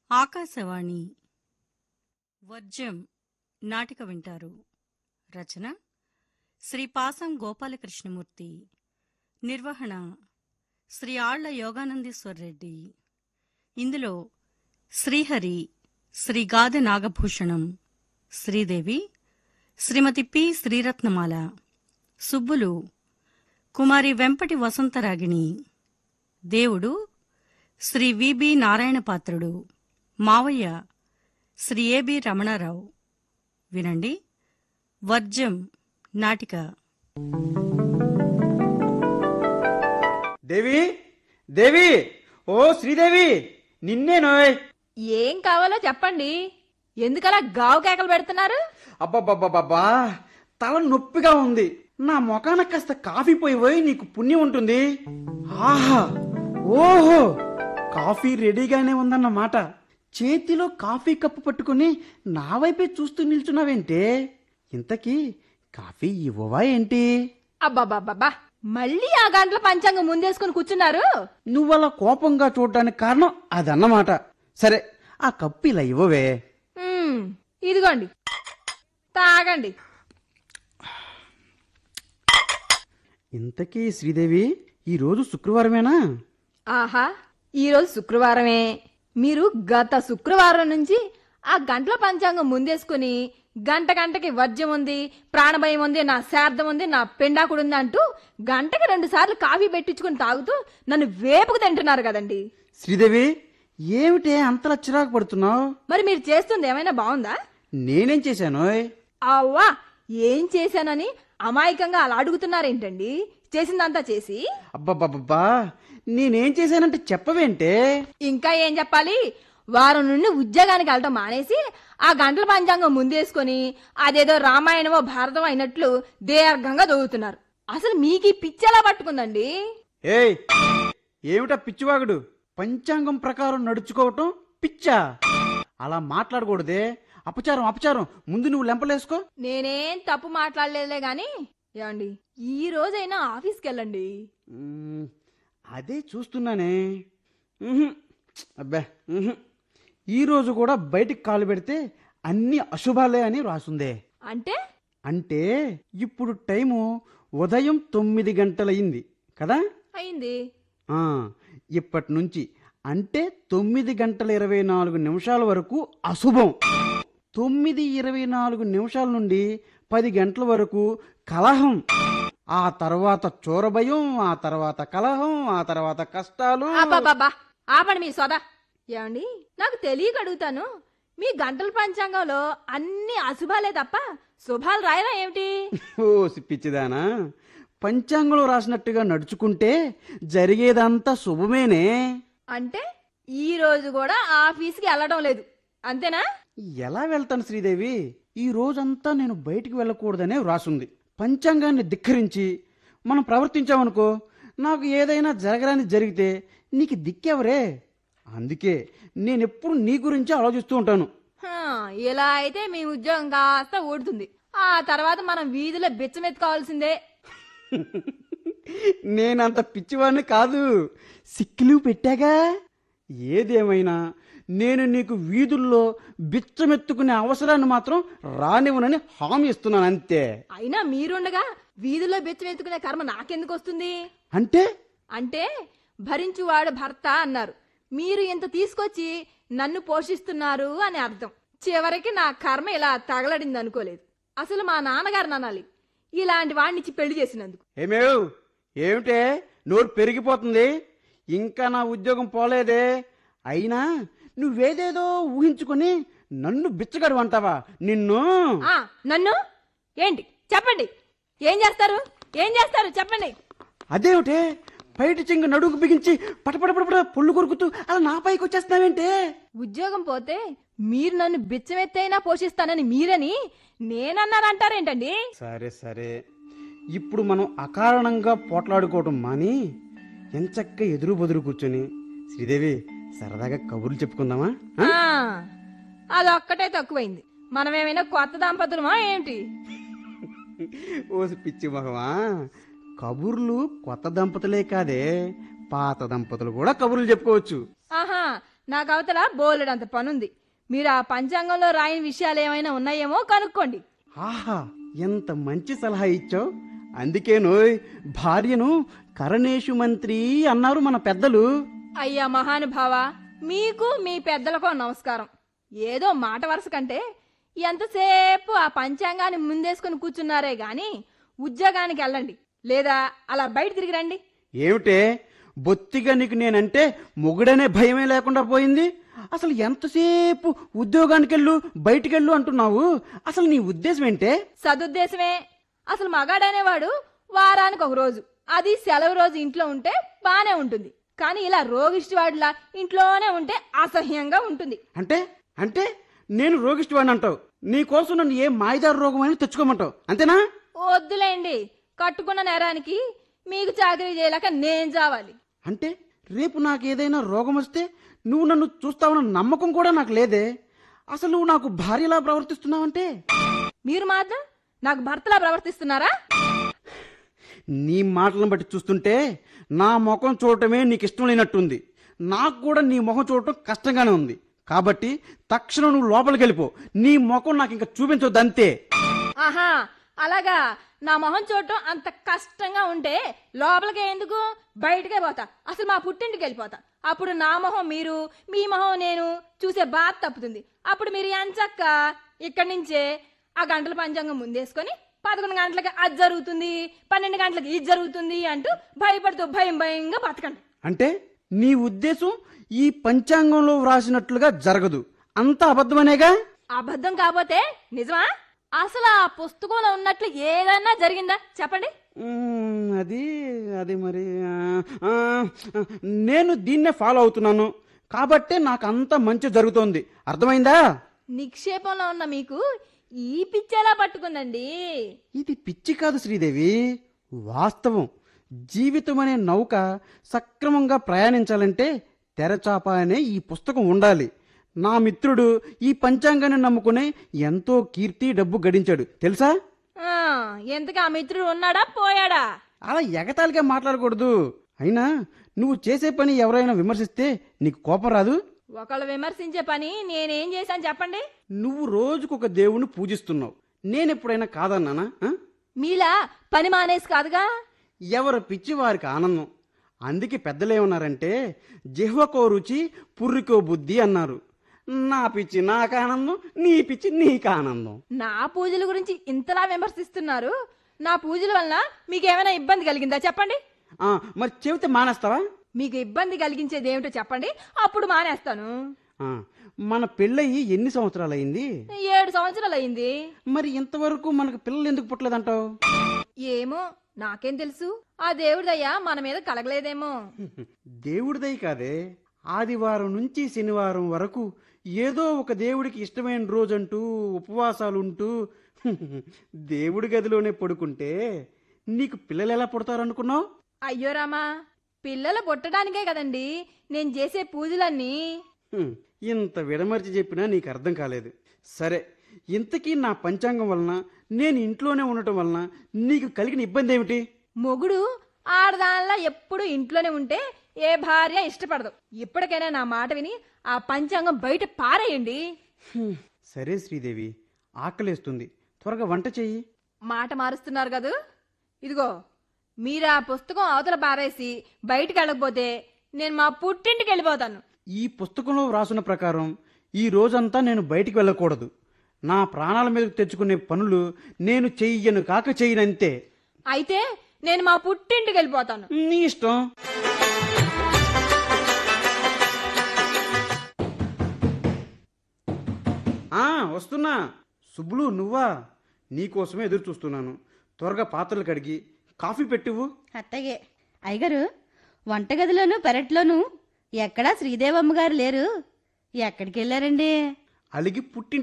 ఆకాశవాణి వర్జం నాటిక వింటారు రచన శ్రీ పాసం గోపాలకృష్ణమూర్తి నిర్వహణ శ్రీ ఆళ్ల యోగానందీశ్వర్ రెడ్డి ఇందులో శ్రీహరి శ్రీ గాదె నాగభూషణం శ్రీదేవి శ్రీమతి పి శ్రీరత్నమాల సుబ్బులు కుమారి వెంపటి వసంతరాగిణి దేవుడు శ్రీ విబి నారాయణపాత్రుడు మావయ్య శ్రీ ఏబి రమణారావు వినండి వర్జం నాటిక దేవి దేవి ఓ శ్రీదేవి నిన్నేనోయ్ ఏం కావాలో చెప్పండి ఎందుకలా గావు కేకలు పెడుతున్నారు అబ్బబ్బబ్బబ్బా తల నొప్పిగా ఉంది నా మొఖాన కాస్త కాఫీ పోయి పోయి నీకు పుణ్యం ఉంటుంది ఆహా ఓహో కాఫీ రెడీగానే ఉందన్నమాట చేతిలో కాఫీ కప్పు పట్టుకుని నా వైపే చూస్తూ నిల్చున్నావేంటే ఇంతకీ కాఫీ ఇవ్వవా ఏంటి అబ్బాబ్బాబ్బా మళ్ళీ ఆ గంటల పంచాంగం ముందేసుకుని కూర్చున్నారు నువ్వలా కోపంగా చూడడానికి కారణం అదన్నమాట సరే ఆ కప్పు ఇలా ఇవ్వవే మ్మ్, ఇదిగోండి తాగండి ఇంతకీ శ్రీదేవి ఈరోజు శుక్రవారమేనా ఆహా ఈరోజు శుక్రవారమే మీరు గత శుక్రవారం నుంచి ఆ గంటల పంచాంగం ముందేసుకుని గంట గంటకి వర్జ్యం ఉంది ప్రాణభయం ఉంది నా శార్థం ఉంది నా పెండాకుడు ఉంది అంటూ గంటకి రెండు సార్లు కాఫీ పెట్టించుకుని తాగుతూ నన్ను వేపుకు తింటున్నారు కదండి శ్రీదేవి ఏమిటే అంతలా చిరాకు పడుతున్నావు మరి మీరు చేస్తుంది ఏమైనా బాగుందా నేనేం చేశాను అవ్వా ఏం చేశానని అమాయకంగా అలా అడుగుతున్నారేంటండి చేసిందంతా చేసి అబ్బబ్బబ్బా నేనేం చేశానంటే చెప్పవేంటే ఇంకా ఏం చెప్పాలి వారం నుండి ఉద్యోగానికి వెళ్ళటం మానేసి ఆ గంటల పంచాంగం ముందేసుకొని అదేదో రామాయణమో భారతం అయినట్లు దీర్ఘంగా చదువుతున్నారు అసలు మీకు ఈ పిచ్చి ఎలా పట్టుకుందండి ఏయ్ ఏమిటా పిచ్చివాగుడు పంచాంగం ప్రకారం నడుచుకోవటం పిచ్చా అలా మాట్లాడకూడదే అపచారం అపచారం ముందు నువ్వు లెంపలేసుకో నేనేం తప్పు మాట్లాడలేదులే గాని ఏమండి ఈ రోజైనా ఆఫీస్కి వెళ్ళండి మ్మ్, అదే చూస్తున్నానే మ్హూ. అబ్బా మ్హూ. ఈ రోజు కూడా బయటికి కాలు పెడితే అన్ని అశుభాలే అని రాసుందే అంటే అంటే ఇప్పుడు టైము ఉదయం తొమ్మిది గంటలయింది కదా అయింది ఆ, ఇప్పటి నుంచి అంటే తొమ్మిది గంటల ఇరవై నాలుగు నిమిషాల వరకు అశుభం తొమ్మిది ఇరవై నాలుగు నిమిషాల నుండి పది గంటల వరకు కలహం ఆ తర్వాత చోరభయం ఆ తర్వాత కలహం ఆ తర్వాత కష్టాలు అబ్బాబాబా ఆపండి మీ సోదా ఏమండి నాకు తెలియక అడుగుతాను మీ గంటల పంచాంగంలో అన్ని అశుభాలే తప్ప శుభాలు రాయరా ఏమిటి ఓ పిచ్చిదానా పంచాంగంలో రాసినట్టుగా నడుచుకుంటే జరిగేదంతా శుభమేనే అంటే ఈ రోజు కూడా ఆఫీస్కి వెళ్ళడం లేదు అంతేనా ఎలా వెళ్తాను శ్రీదేవి ఈ రోజంతా నేను బయటికి వెళ్ళకూడదనే రాసుంది పంచాంగాన్ని ధిక్కరించి మనం ప్రవర్తించామనుకో నాకు ఏదైనా జరగరాని జరిగితే నీకు దిక్కెవరే అందుకే నేనెప్పుడు నీ గురించి ఆలోచిస్తూ ఉంటాను హా, ఇలా అయితే మీ ఉద్యోగం కాస్త ఊడుతుంది ఆ తర్వాత మనం వీధిలో బిచ్చమెత్తుకోవాల్సిందే నేనంత పిచ్చివాడిని కాదు సిక్కిలు పెట్టాగా ఏదేమైనా నేను నీకు వీధుల్లో బిచ్చమెత్తుకునే అవసరాన్ని మాత్రం రానివ్వనని హామీ ఇస్తున్నాను అంతే అయినా మీరుండగా వీధిలో బిచ్చమెత్తుకునే కర్మ నాకెందుకు వస్తుంది అంటే అంటే భరించువాడు భర్త అన్నారు మీరు ఇంత తీసుకొచ్చి నన్ను పోషిస్తున్నారు అని అర్థం చివరికి నా కర్మ ఇలా తగలడింది అనుకోలేదు అసలు మా నాన్నగారు అనాలి ఇలాంటి వాడినిచ్చి పెళ్లి చేసినందుకు ఏమేవ్ ఏమిటే నోరు పెరిగిపోతుంది ఇంకా నా ఉద్యోగం పోలేదే అయినా నువ్వేదేదో ఊహించుకొని నన్ను బిచ్చగడు అంటావా నిన్ను ఆ నన్ను ఏంటి చెప్పండి ఏం చేస్తారు ఏం చేస్తారు చెప్పండి అదేమిటే బయట చెంగు నడుగు బిగించి పటపటపట పొల్లు కొరుకుతూ అలా నా పైకి వచ్చేస్తున్నావేంటే ఉద్యోగం పోతే మీరు నన్ను బిచ్చమెత్తైనా పోషిస్తానని మీరని నేనన్నానంటారేంటండి సరే సరే ఇప్పుడు మనం అకారణంగా పోట్లాడుకోవడం మాని ఎంచక్క ఎదురు బదురు కూర్చొని శ్రీదేవి సరదాగా కబుర్లు చెప్పుకుందామా ఆ? ఆ, అదొక్కటే తక్కువైంది మనమేమైనా కొత్త దంపతులమా ఏంటి ఓసి పిచ్చి మగవా కబుర్లు కొత్త దంపతులే కాదే పాత దంపతులు కూడా కబుర్లు చెప్పుకోవచ్చు ఆహా నాకు అవతల బోలెడంత పనుంది మీరు ఆ పంచాంగంలో రాయని విషయాలు ఏమైనా ఉన్నాయేమో కనుక్కోండి ఆహా ఎంత మంచి సలహా ఇచ్చావు అందుకేనోయ్ భార్యను కరణేషు మంత్రి అన్నారు మన పెద్దలు అయ్యా మహానుభావ మీకు మీ పెద్దలకో నమస్కారం ఏదో మాట వరుస కంటే ఎంతసేపు ఆ పంచాంగాన్ని ముందేసుకుని కూర్చున్నారే గాని ఉద్యోగానికి వెళ్ళండి లేదా అలా బయట తిరిగి రండి ఏమిటే బొత్తిగా నీకు నేనంటే మొగుడనే భయమే లేకుండా పోయింది అసలు ఎంతసేపు ఉద్యోగానికెళ్ళు బయటికెళ్ళు అంటున్నావు అసలు నీ ఉద్దేశం ఏంటే సదుద్దేశమే అసలు మగాడనేవాడు వారానికి ఒక రోజు అది సెలవు రోజు ఇంట్లో ఉంటే బానే ఉంటుంది కానీ ఇలా రోగిష్టివాడిలా ఇంట్లోనే ఉంటే అసహ్యంగా ఉంటుంది అంటే అంటే నేను రోగిష్టివాడిని అంటావు నీ కోసం నన్ను ఏ మాయదారు రోగం అని తెచ్చుకోమంటావు అంతేనా వద్దులేండి కట్టుకున్న నేరానికి మీకు చాకరీ చేయలేక నేను చావాలి అంటే రేపు నాకు ఏదైనా రోగం వస్తే నువ్వు నన్ను చూస్తావన్న నమ్మకం కూడా నాకు లేదే అసలు నువ్వు నాకు భార్యలా ప్రవర్తిస్తున్నావంటే మీరు మాత్రం నాకు భర్తలా ప్రవర్తిస్తున్నారా నీ మాటలను బట్టి చూస్తుంటే నా ముఖం చూడటమే నీకు ఇష్టం లేనట్టుంది నాకు కూడా నీ ముఖం చూడటం కష్టంగానే ఉంది కాబట్టి తక్షణం నువ్వు లోపలికి వెళ్ళిపో నీ ముఖం నాకు ఇంకా చూపించొద్దు అంతే ఆహా అలాగా నా మొహం చూడటం అంత కష్టంగా ఉంటే లోపలికి ఎందుకు బయటకే పోతా అసలు మా పుట్టింటికి వెళ్ళిపోతా అప్పుడు నా మొహం మీరు మీ మొహం నేను చూసే బాధ తప్పుతుంది అప్పుడు మీరు ఎంచక్క ఇక్కడి నుంచే ఆ గంటల పంచాంగం ముందేసుకొని పదకొండు గంటలకి అది జరుగుతుంది పన్నెండు గంటలకి ఇది జరుగుతుంది అంటూ భయపడుతూ భయం భయంగా బతకండి అంటే నీ ఉద్దేశం ఈ పంచాంగంలో వ్రాసినట్లుగా జరగదు అంతా అబద్ధమనేగా అబద్ధం కాకపోతే నిజమా అసలు ఆ పుస్తకంలో ఉన్నట్లు ఏదన్నా జరిగిందా చెప్పండి మ్మ్, అది అది మరి ఆ, ఆ, నేను దీన్నే ఫాలో అవుతున్నాను కాబట్టే నాకు అంత మంచి జరుగుతోంది అర్థమైందా నిక్షేపంలో ఉన్న మీకు ఈ పిచ్చేలా పట్టుకుందండి ఇది పిచ్చి కాదు శ్రీదేవి వాస్తవం జీవితం అనే నౌక సక్రమంగా ప్రయాణించాలంటే తెరచాప అనే ఈ పుస్తకం ఉండాలి నా మిత్రుడు ఈ పంచాంగాన్ని నమ్ముకునే ఎంతో కీర్తి డబ్బు గడించాడు తెలుసా ఆ, ఎంతకు ఆ మిత్రుడు ఉన్నాడా పోయాడా అలా ఎగతాళిగా మాట్లాడకూడదు అయినా నువ్వు చేసే పని ఎవరైనా విమర్శిస్తే నీకు కోపం రాదు ఒకళ్ళు విమర్శించే పని నేనేం చేశాను చెప్పండి నువ్వు రోజుకొక దేవుణ్ణి పూజిస్తున్నావు నేనెప్పుడైనా కాదన్నానా ఆ? మీలా పని మానేసి కాదుగా ఎవరి పిచ్చి వారికి ఆనందం అందుకే పెద్దలేమన్నారంటే జిహ్వకో రుచి పుర్రికో బుద్ధి అన్నారు నా పిచ్చి నాకు ఆనందం నీ పిచ్చి నీకు ఆనందం నా పూజల గురించి ఇంతలా విమర్శిస్తున్నారు నా పూజల వలన మీకేమైనా ఇబ్బంది కలిగిందా చెప్పండి ఆ, మరి చెబితే మానేస్తావా మీకు ఇబ్బంది కలిగించేది ఏమిటో చెప్పండి అప్పుడు మానేస్తాను ఆ, మన పెళ్ళయి ఎన్ని సంవత్సరాలయింది ఏడు సంవత్సరాలు అయింది మరి ఇంతవరకు మనకు పిల్లలు ఎందుకు పుట్టలేదంటావు ఏమో నాకేం తెలుసు ఆ దేవుడిదయ్యా మన మీద కలగలేదేమో దేవుడిదై కాదే ఆదివారం నుంచి శనివారం వరకు ఏదో ఒక దేవుడికి ఇష్టమైన రోజంటూ ఉపవాసాలుంటూ దేవుడి గదిలోనే పడుకుంటే నీకు పిల్లలు ఎలా పుడతారనుకున్నావు అయ్యో రామా పిల్లలు పుట్టడానికే కదండి నేను చేసే పూజలన్నీ హ్మ్, ఇంత విడమర్చి చెప్పినా నీకు అర్థం కాలేదు సరే ఇంతకీ నా పంచాంగం వలన నేను ఇంట్లోనే ఉండటం వలన నీకు కలిగిన ఇబ్బంది ఏమిటి మొగుడు ఆడదానిలా ఎప్పుడు ఇంట్లోనే ఉంటే ఏ భార్య ఇష్టపడదు ఇప్పటికైనా నా మాట విని ఆ పంచాంగం బయట పారేయండి హ్మ్, సరే శ్రీదేవి ఆకలేస్తుంది త్వరగా వంట చెయ్యి మాట మారుస్తున్నారు కదూ ఇదిగో మీరు ఆ పుస్తకం అవతల పారేసి బయటికి వెళ్ళకపోతే నేను మా పుట్టింటికి వెళ్ళిపోతాను ఈ పుస్తకంలో వ్రాసిన ప్రకారం ఈ రోజంతా నేను బయటికి వెళ్ళకూడదు నా ప్రాణాల మీదకు తెచ్చుకునే పనులు నేను చెయ్యను కాక చెయ్యనంతే అయితే నేను మా పుట్టింటికి వెళ్ళిపోతాను నీ ఇష్టం ఆ వస్తున్నా సుబ్బులు నువ్వా నీకోసమే ఎదురు చూస్తున్నాను త్వరగా పాత్రలు కడిగి కాఫీ పెట్టివ్వు అత్తగే అయ్యగారు వంటగదిలోను పెరట్లోను ఎక్కడా శ్రీదేవమ్మ గారు లేరు ఎక్కడికి వెళ్ళారండి అలిగి పుట్టింటి